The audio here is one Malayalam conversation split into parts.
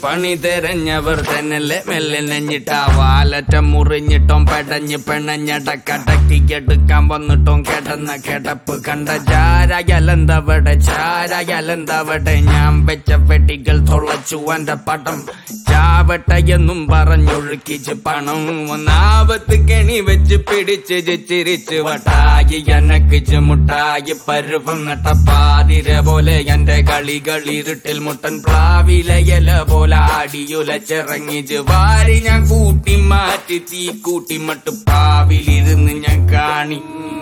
പണി തെരഞ്ഞവർ തന്നെല്ലേ മെല്ലെ നെഞ്ഞിട്ടാ വാലറ്റം മുറിഞ്ഞിട്ടോം പെടഞ്ഞ് പെണ്ണഞ്ഞടക്കടക്കി എടുക്കാൻ വന്നിട്ടോം കേട്ടെന്ന കേട്ടപ്പ് കണ്ട ചാരകലെന്തവിടെ ചാരകലെന്തവിടെ ഞാൻ വെച്ച വെടികൾ തുളച്ചു എന്റെ പടം ചാവട്ടെ എന്നും പറഞ്ഞൊഴുക്കിച്ച് പണം ഒന്നാപത്ത് കെണി വെച്ച് പിടിച്ച് ചിരിച്ച് വട്ടായി എനക്കിച്ച് മുട്ടായി പരുവം നട്ടപ്പാതിര പോലെ എന്റെ കളികളിരുട്ടിൽ മുട്ടൻ പ്ലാവിലെ ഇല പോലെ ആടിയുലച്ചിറങ്ങിച്ച് വാരി ഞാൻ കൂട്ടി മാറ്റി തീ കൂട്ടി മട്ട് പാവിലിരുന്ന് ഞാൻ കാണി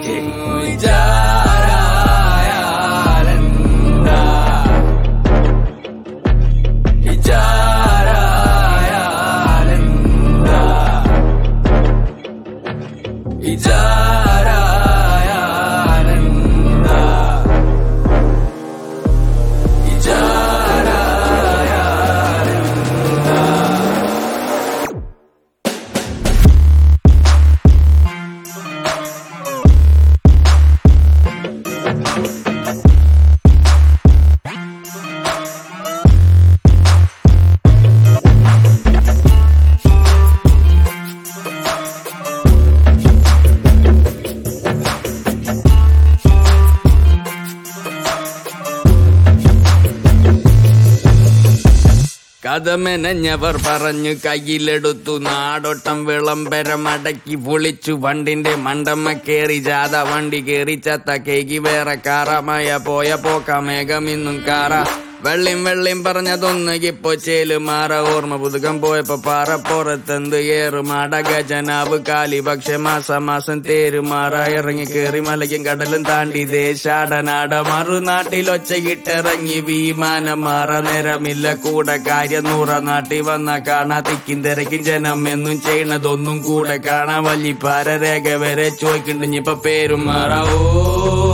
കഥമെനഞ്ഞവർ പറഞ്ഞു കയ്യിലെടുത്തു നാടോട്ടം വിളംബരം അടക്കി പൊളിച്ചു വണ്ടിന്റെ മണ്ടമ്മ കേറി ജാഥ വണ്ടി കേറി ചത്ത കേക്ക് വേറെ കാറമയ പോയ പോക്ക മേഘം ഇന്നും കാറ വെള്ളിം വെള്ളിം പറഞ്ഞതൊന്ന് ഇപ്പൊ ചേല് മാറ ഓർമ്മ പുതുക്കം പോയപ്പോ പാറപ്പുറത്തെന്ത് ഏറുമാട ഗജനാവ് കാലി പക്ഷെ മാസം മാസം തേരുമാറ ഇറങ്ങി കേറി മലയ്ക്കും കടലും താണ്ടി ദേശാടനാട മറുനാട്ടിലൊച്ചയിട്ടിറങ്ങി വിമാനം മാറ നേരമില്ല കൂടെ കാര്യം നൂറ നാട്ടി വന്ന കാണാ തിക്കും തിരക്കും ജനം എന്നും ചെയ്യണതൊന്നും കൂടെ കാണാൻ വലിയ പാരരേഖ വരെ ചോയ്ക്കുന്നുണ്ട് ഇപ്പൊ പേരും മാറ ഓ